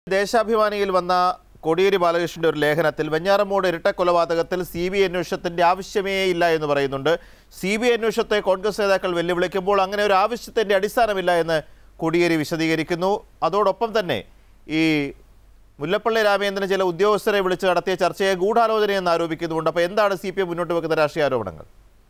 ദേശാഭിമാനിയിൽ വന്ന കോടിയേരി ബാലകൃഷ്ണന്റെ ഒരു ലേഖനത്തിൽ വെഞ്ഞാറമ്മൂട് ഇരട്ട കൊലപാതകത്തിൽ സി ബി ഐ അന്വേഷണത്തിന്റെ ആവശ്യമേ ഇല്ല എന്ന് പറയുന്നുണ്ട് സി ബി ഐ അന്വേഷണത്തെ കോൺഗ്രസ് നേതാക്കൾ വെല്ലുവിളിക്കുമ്പോൾ അങ്ങനെ ഒരു ആവശ്യത്തിന്റെ അടിസ്ഥാനമില്ല എന്ന് കോടിയേരി വിശദീകരിക്കുന്നു അതോടൊപ്പം തന്നെ ഈ മുല്ലപ്പള്ളി രാമേന്ദ്രൻ ചില ഉദ്യോഗസ്ഥരെ വിളിച്ച് നടത്തിയ ചർച്ചയെ ഗൂഢാലോചനയെന്ന് ആരോപിക്കുന്നുണ്ട് അപ്പോൾ എന്താണ് സി പി എം മുന്നോട്ട് വെക്കുന്ന രാഷ്ട്രീയ ആരോപണങ്ങൾ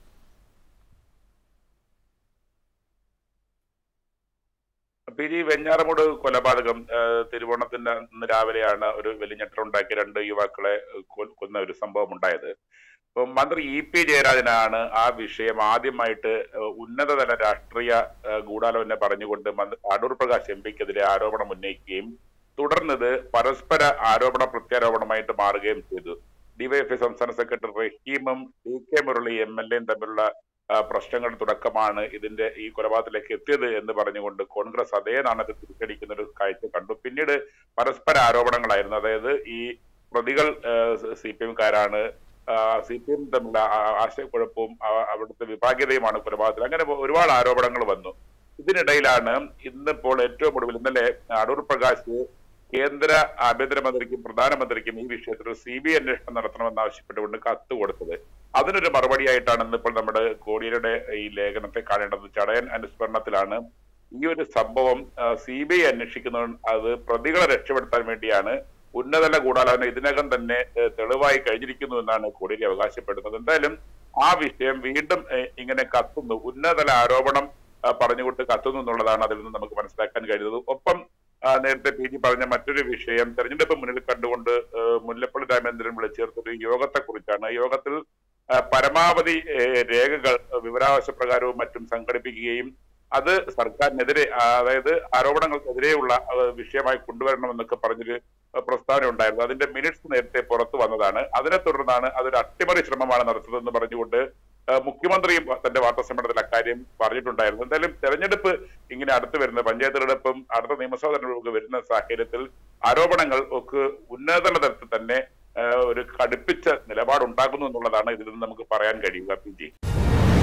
പി ജി വെഞ്ഞാറമൂട് കൊലപാതകം ഏഹ്, തിരുവോണത്തിന്റെ അന്ന് രാവിലെയാണ് ഒരു വെലിഞ്ഞെട്ടുണ്ടാക്കി രണ്ട് യുവാക്കളെ കൊ- കൊന്ന ഒരു സംഭവം ഉണ്ടായത് അപ്പൊ മന്ത്രി ഇ പി ജയരാജനാണ് ആ വിഷയം ആദ്യമായിട്ട് ഏഹ്, ഉന്നതതല രാഷ്ട്രീയ ഏഹ്, ഗൂഢാലോചന പറഞ്ഞുകൊണ്ട് മന്ത്രി അടൂർ പ്രകാശ് എം പിക്കെതിരെ ആരോപണം ഉന്നയിക്കുകയും തുടർന്നത് പരസ്പര ആരോപണ പ്രത്യാരോപണമായിട്ട് മാറുകയും ചെയ്തു ഡിവൈഎഫ്ഐ സംസ്ഥാന സെക്രട്ടറി റഹീമും D K Murali M L എയും തമ്മിലുള്ള ആ, പ്രശ്നങ്ങൾ തുടക്കമാണ് ഇതിന്റെ ഈ കൊലപാതകത്തിലേക്ക് എത്തിയത് എന്ന് പറഞ്ഞുകൊണ്ട് കോൺഗ്രസ് അതേ നാണയത്തിൽ തിരിച്ചടിക്കുന്ന ഒരു കാഴ്ച കണ്ടു പിന്നീട് പരസ്പര ആരോപണങ്ങളായിരുന്നു അതായത് ഈ പ്രതികൾ സി പി എംകാരാണ് സി പി എം തമ്മിലുള്ള ആ- ആശയക്കുഴപ്പവും ആ- അവിടുത്തെ വിഭാഗീയതയുമാണ് കൊലപാതകത്തിൽ അങ്ങനെ ഒരുപാട് ആരോപണങ്ങൾ വന്നു ഇതിനിടയിലാണ് ഇന്നിപ്പോൾ ഏറ്റവും ഒടുവിൽ ഇന്നലെ അടൂർ പ്രകാശ് കേന്ദ്ര ആഭ്യന്തരമന്ത്രിക്കും പ്രധാനമന്ത്രിക്കും ഈ വിഷയത്തിൽ ഒരു സി ബി ഐ അന്വേഷണം നടത്തണമെന്ന് ആവശ്യപ്പെട്ടുകൊണ്ട് കത്ത് കൊടുത്തത് അതിനൊരു മറുപടിയായിട്ടാണ് ഇന്നിപ്പോൾ നമ്മുടെ കോടിയുടെ ഈ ലേഖനത്തെ കാണേണ്ടത് ചടയൻ അനുസ്മരണത്തിലാണ് ഈ ഒരു സംഭവം സി ബി ഐ അന്വേഷിക്കുന്ന അത് പ്രതികളെ രക്ഷപ്പെടുത്താൻ വേണ്ടിയാണ് ഉന്നതല ഗൂഢാലോചന ഇതിനകം തന്നെ ഏഹ്, തെളിവായി കഴിഞ്ഞിരിക്കുന്നു എന്നാണ് കോടിയേരി അവകാശപ്പെടുന്നത് എന്തായാലും ആ വിഷയം വീണ്ടും ഏഹ്, ഇങ്ങനെ കത്തുന്നു ഉന്നതല ആരോപണം ആ, പറഞ്ഞുകൊണ്ട് കത്തുന്നു എന്നുള്ളതാണ് അതിൽ നിന്ന് നമുക്ക് മനസ്സിലാക്കാൻ കഴിയുന്നത് ഒപ്പം ആ, നേരത്തെ പി ജി പറഞ്ഞ മറ്റൊരു വിഷയം തെരഞ്ഞെടുപ്പ് മുന്നിൽ കണ്ടുകൊണ്ട് ഏഹ്, മുല്ലപ്പള്ളി രാമേന്ദ്രൻ വിളിച്ചേർത്തൊരു യോഗത്തെ കുറിച്ചാണ് യോഗത്തിൽ ആ, പരമാവധി ഏഹ്, രേഖകൾ വിവരാവകാശ പ്രകാരവും മറ്റും സംഘടിപ്പിക്കുകയും അത് സർക്കാരിനെതിരെ ആ, അതായത് ആരോപണങ്ങൾക്കെതിരെയുള്ള ആ, വിഷയമായി കൊണ്ടുവരണമെന്നൊക്കെ പറഞ്ഞൊരു ആ, പ്രസ്താവന ഉണ്ടായിരുന്നു അതിന്റെ മിനിറ്റ്സ് നേരത്തെ പുറത്തു വന്നതാണ് അതിനെ തുടർന്നാണ് അതൊരു അട്ടിമറി ശ്രമമാണ് നടത്തുന്നതെന്ന് പറഞ്ഞുകൊണ്ട് ആ, മുഖ്യമന്ത്രിയും തന്റെ വാർത്താ സമ്മേളനത്തിൽ അക്കാര്യം പറഞ്ഞിട്ടുണ്ടായിരുന്നു എന്തായാലും തെരഞ്ഞെടുപ്പ് ഇങ്ങനെ അടുത്ത് വരുന്ന പഞ്ചായത്ത് തെരഞ്ഞെടുപ്പും അടുത്ത നിയമസഭാ തെരഞ്ഞെടുപ്പൊക്കെ വരുന്ന സാഹചര്യത്തിൽ ആരോപണങ്ങൾ ഒക്കെ ഉന്നതതല തലത്തിൽ തന്നെ ആ, ഒരു കടുപ്പിച്ച നിലപാടുണ്ടാക്കുന്നു എന്നുള്ളതാണ് ഇതിൽ നിന്ന് നമുക്ക് പറയാൻ കഴിയുക പി ജി